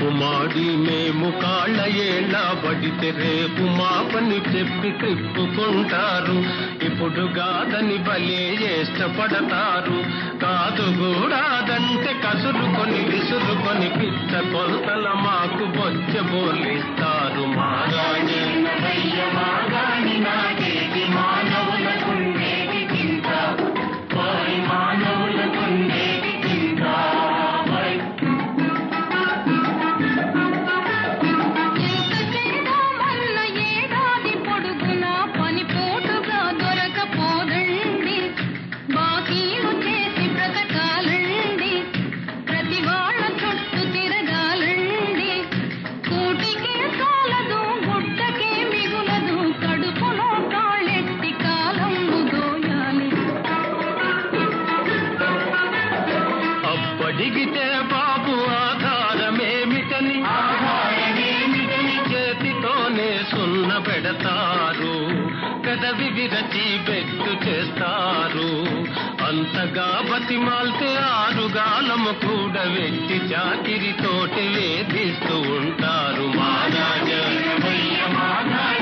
ఉమాడి మేము కాళ్ళ ఏళ్ళ పడితే రేపు మా పని చెప్పి తిప్పుకుంటారు ఇప్పుడు కాదని బలే ఇష్టపడతారు కాదు కూడాదంటే కసురుకొని విసురుకొని పిచ్చ కొలతల మాకు బొచ్చ బోలిస్తారు మారాణి మాగాణి నాగేటి మానవులకుండేటి చింత ఓయ్ మానవులకుండేటి చింత ఓయ్ ఎంత చేద్దామన్న ఏడాది పొడుగునా పని పోటుగా దొరకపోదండి బాకీలు చేసి బ్రతకాలండి ప్రతి వాళ్ళ చుట్టూ తిరగాలండి కూటికి చాలదు గుడ్డకే మిగులదు కడుపులో కాళ్ళెట్టి కాలం దోయాలి అప్పడిగితే బాబు ఆధారమేమిటని ఆధారమేమిటని చేతితోనే సున్న పెడతారు పెదవి విరచి బెట్టు చేస్తారు అంతగా బతిమాల్తే ఆరుగాలము కూడా వెట్టి చాకిరితోటి వేధిస్తూ ఉంటారు మహారాజా మాగాణి